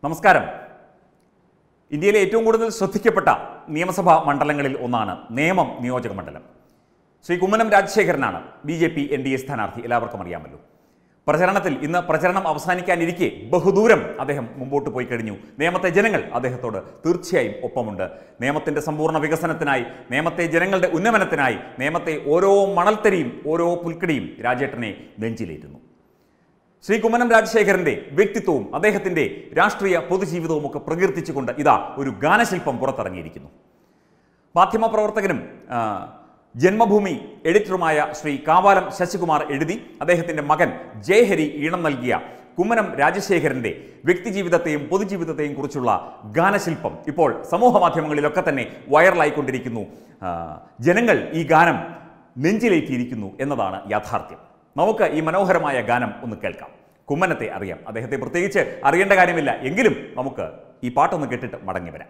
നമസ്കാരം ഇന്ത്യയിലെ ഏറ്റവും കൂടുതൽ ശ്രദ്ധിക്കപ്പെട്ട നിയമസഭാ മണ്ഡലങ്ങളിൽ ഒന്നാണ് നേമം നിയോജക മണ്ഡലം ശ്രീ കുമ്മനം രാജശേഖരനാണ് B J P N D A സ്ഥാനാർത്ഥി എല്ലാവർക്കും അറിയാമല്ലോ പ്രചരണത്തിൽ ഇന്ന് പ്രചരണം അവസാനിക്കാനിരിക്കെ ബഹുദൂരം അദ്ദേഹം മുമ്പോട്ട് പോയി കഴിഞ്ഞു നേമത്തെ ജനങ്ങൾ അദ്ദേഹത്തോട് തീർച്ചയായും ഒപ്പമുണ്ട് നേമത്തിന്റെ സമ്പൂർണ്ണ വികസനത്തിനായി നേമത്തെ ജനങ്ങളുടെ ഉന്നമനത്തിനായി നേമത്തെ ഓരോ മണൽത്തരിയും ഓരോ പുൽക്കടിയും രാജേട്ടനെ നെഞ്ചിലേറ്റുന്നു ശ്രീ കുമ്മനം രാജശേഖരന്റെ വ്യക്തിത്വവും അദ്ദേഹത്തിന്റെ രാഷ്ട്രീയ പൊതുജീവിതവും ഒക്കെ പ്രകീർത്തിച്ചുകൊണ്ട് ഇതാ ഒരു ഗാനശില്പം പുറത്തിറങ്ങിയിരിക്കുന്നു മാധ്യമപ്രവർത്തകനും ആ, ജന്മഭൂമി എഡിറ്ററുമായ ശ്രീ കാവാലം ശശികുമാർ എഴുതി അദ്ദേഹത്തിന്റെ മകൻ ജയഹരി ഈണം നൽകിയ കുമ്മനം രാജശേഖരന്റെ വ്യക്തിജീവിതത്തെയും പൊതുജീവിതത്തെയും കുറിച്ചുള്ള ഗാനശില്പം ഇപ്പോൾ സമൂഹ മാധ്യമങ്ങളിലൊക്കെ തന്നെ വൈറലായിക്കൊണ്ടിരിക്കുന്നു ആ, ജനങ്ങൾ ഈ ഗാനം നെഞ്ചിലേറ്റിയിരിക്കുന്നു എന്നതാണ് യാഥാർത്ഥ്യം നമുക്ക് ഈ മനോഹരമായ ഗാനം ഒന്ന് കേൾക്കാം കുമ്മനത്തെ അറിയാം അദ്ദേഹത്തെ പ്രത്യേകിച്ച് അറിയേണ്ട കാര്യമില്ല എങ്കിലും നമുക്ക് ഈ പാട്ടൊന്ന് കേട്ടിട്ട് മടങ്ങി വരാം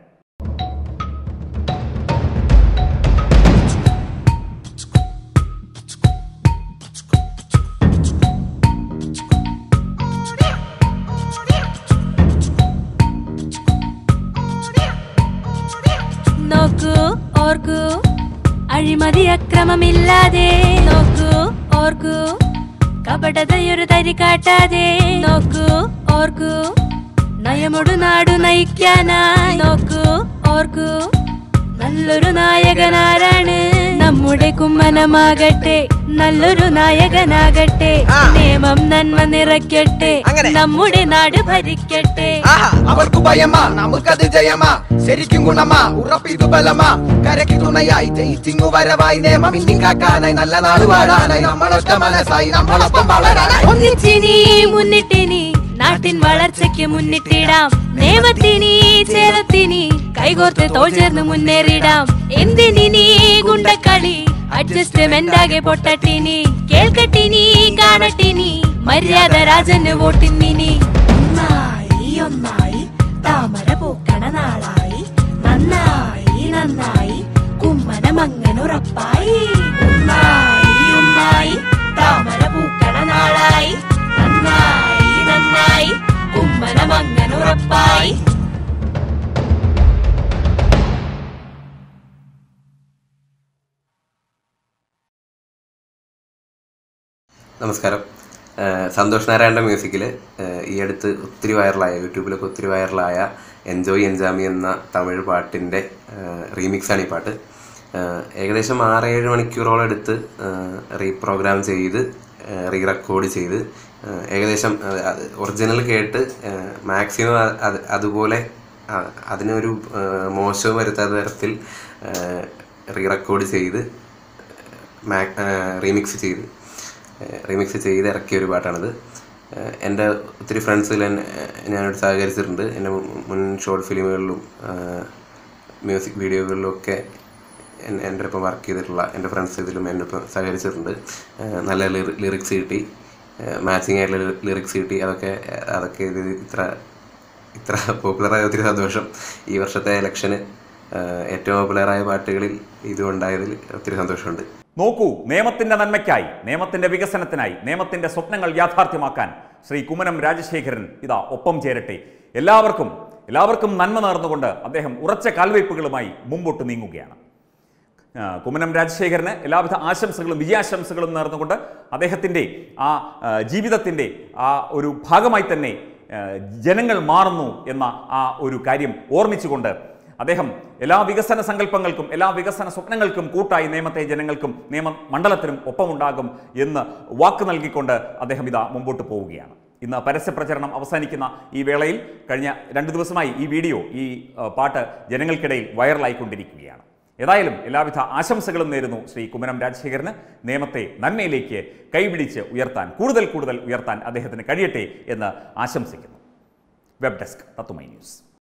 നോക്കൂ ഓർക്കൂ അഴിമതി അക്രമമില്ലാതെ നോക്കൂ ഓർക്കൂ കപടതയൊരു തരി കാട്ടാതെ നോക്കൂ ഓർക്കൂ നയമൊടു നാടു നയിക്കാനായി നോക്കൂ ഓർക്കൂ നല്ലൊരു നായകനാരാണ് നമ്മുടെ കുമ്മനമാകട്ടെ നല്ലൊരു നായകനാകട്ടെ ആ. നിയമം നന്മ നിറയ്ക്കട്ടെ അങ്ങനെ. നമ്മുടെ നാട് ഭരിക്കട്ടെ ആഹാ അവർക്ക് ഭയമാ നമുക്കത് ജയമാ ശരിക്കും ഗുണമാ ഉറപ്പിതു ബലമാ കരയ്ക്ക് തുണയായി ജയിച്ചിങ്ങു വരവായി നിയമം ഇന്ത്യ കാക്കാനായി നല്ല നാട് വാഴാനായി നമ്മളൊറ്റ മനസ്സായി നമ്മളൊപ്പം വളരാനായി ഒന്നിച്ചിനി മുന്നിട്ടിനി നാട്ടിൻ വളർച്ചയ്ക്ക് മുന്നിട്ടിടാം നിയമത്തിനി ചേരത്തിനി കൈകോർത്ത് തോൾ ചേർന്ന് മുന്നേറിടാം എന്തിനി ഗുണ്ടക്കളി അഡ്ജസ്റ്റ്മെന്റ് ആകെ പൊട്ടട്ടിനി കേൾക്കട്ടിനി കാണട്ടിനി മര്യാദ രാജന് വോട്ടിന്നിനി ഒന്നായി ഒന്നായി താമര പൂക്കണ നാളായി നന്നായി നന്നായി കുമ്മനമങ്ങനുറപ്പായി ഒന്നായി ഒന്നായി താമര പൂക്കണ നാളായി നന്നായി നന്നായി കുമ്മനമങ്ങനുറപ്പായി നമസ്കാരം ഏഹ് സന്തോഷ് നാരായണൻ്റെ മ്യൂസിക്കിൽ ഈ അടുത്ത് ഒത്തിരി വൈറലായ യൂട്യൂബിലൊക്കെ ഒത്തിരി വൈറലായ എൻജോയ് എൻജാമി എന്ന തമിഴ് പാട്ടിൻ്റെ റീമിക്സാണ് ഈ പാട്ട് ഏഹ് ഏകദേശം ആറേഴ് മണിക്കൂറോളം എടുത്ത് റീപ്രോഗ്രാം ചെയ്ത് റീ റെക്കോർഡ് ചെയ്ത് ഏഹ് ഏകദേശം ഒറിജിനൽ കേട്ട് മാക്സിമം അത് അതുപോലെ അ- അതിനൊരു ഏഹ് മോശവും വരുത്താത്ത തരത്തിൽ റീ റെക്കോർഡ് ചെയ്ത് റീമിക്സ് ചെയ്ത് റീമിക്സ് ചെയ്ത് ഇറക്കിയ ഒരു പാട്ടാണിത് ഏഹ് എൻ്റെ ഒത്തിരി ഫ്രണ്ട്സിൽ ഞാനോട് സഹകരിച്ചിട്ടുണ്ട് എൻ്റെ മുൻ- മുൻ ഷോർട്ട് ഫിലിമുകളിലും മ്യൂസിക് വീഡിയോകളിലും ഒക്കെ എൻ- എൻ്റെ ഒപ്പം വർക്ക് ചെയ്തിട്ടുള്ള എൻ്റെ ഫ്രണ്ട്സ് ഇതിലും എൻ്റെ ഒപ്പം സഹകരിച്ചിട്ടുണ്ട് ഏഹ് നല്ല ലിറിക്സ് കിട്ടി മാച്ചിങ് ആയിട്ടുള്ള ലിറിക്സ് കിട്ടി അതൊക്കെ അതൊക്കെ ഇത് ഇത്ര ഇത്ര പോപ്പുലറായ ഒത്തിരി സന്തോഷം ഈ വർഷത്തെ ഇലക്ഷന് ഏറ്റവും പോപ്പുലറായ പാട്ടുകളിൽ ഇതും ഉണ്ടായതിൽ ഒത്തിരി സന്തോഷമുണ്ട് നോക്കൂ നിയമത്തിന്റെ നന്മയ്ക്കായി നിയമത്തിന്റെ വികസനത്തിനായി നിയമത്തിന്റെ സ്വപ്നങ്ങൾ യാഥാർത്ഥ്യമാക്കാൻ ശ്രീ കുമ്മനം രാജശേഖരൻ ഇതാ ഒപ്പം ചേരട്ടെ എല്ലാവർക്കും എല്ലാവർക്കും നന്മ നേർന്നുകൊണ്ട് അദ്ദേഹം ഉറച്ച കാൽവയ്പ്പുകളുമായി മുമ്പോട്ട് നീങ്ങുകയാണ് ആ, കുമ്മനം രാജശേഖരന് എല്ലാവിധ ആശംസകളും വിജയാശംസകളും നേർന്നുകൊണ്ട് അദ്ദേഹത്തിൻ്റെ ആ ആ, ജീവിതത്തിൻ്റെ ആ ഒരു ഭാഗമായി തന്നെ ആ, ജനങ്ങൾ മാറുന്നു എന്ന ആ ഒരു കാര്യം ഓർമ്മിച്ചുകൊണ്ട് അദ്ദേഹം എല്ലാ വികസന സങ്കല്പങ്ങൾക്കും എല്ലാ വികസന സ്വപ്നങ്ങൾക്കും കൂട്ടായി നിയമത്തെ ജനങ്ങൾക്കും നിയമ മണ്ഡലത്തിനും ഒപ്പമുണ്ടാകും എന്ന് വാക്ക് നൽകിക്കൊണ്ട് അദ്ദേഹം ഇതാ മുമ്പോട്ട് പോവുകയാണ് ഇന്ന് പരസ്യപ്രചരണം അവസാനിക്കുന്ന ഈ വേളയിൽ കഴിഞ്ഞ രണ്ട് ദിവസമായി ഈ വീഡിയോ ഈ ആ, പാട്ട് ജനങ്ങൾക്കിടയിൽ വൈറലായിക്കൊണ്ടിരിക്കുകയാണ് ഏതായാലും എല്ലാവിധ ആശംസകളും നേരുന്നു ശ്രീ കുമ്മനം രാജശേഖരന് നിയമത്തെ നന്മയിലേക്ക് കൈപിടിച്ച് ഉയർത്താൻ കൂടുതൽ കൂടുതൽ ഉയർത്താൻ അദ്ദേഹത്തിന് കഴിയട്ടെ എന്ന് ആശംസിക്കുന്നു വെബ് ഡെസ്ക് തത്തുമൈ ന്യൂസ്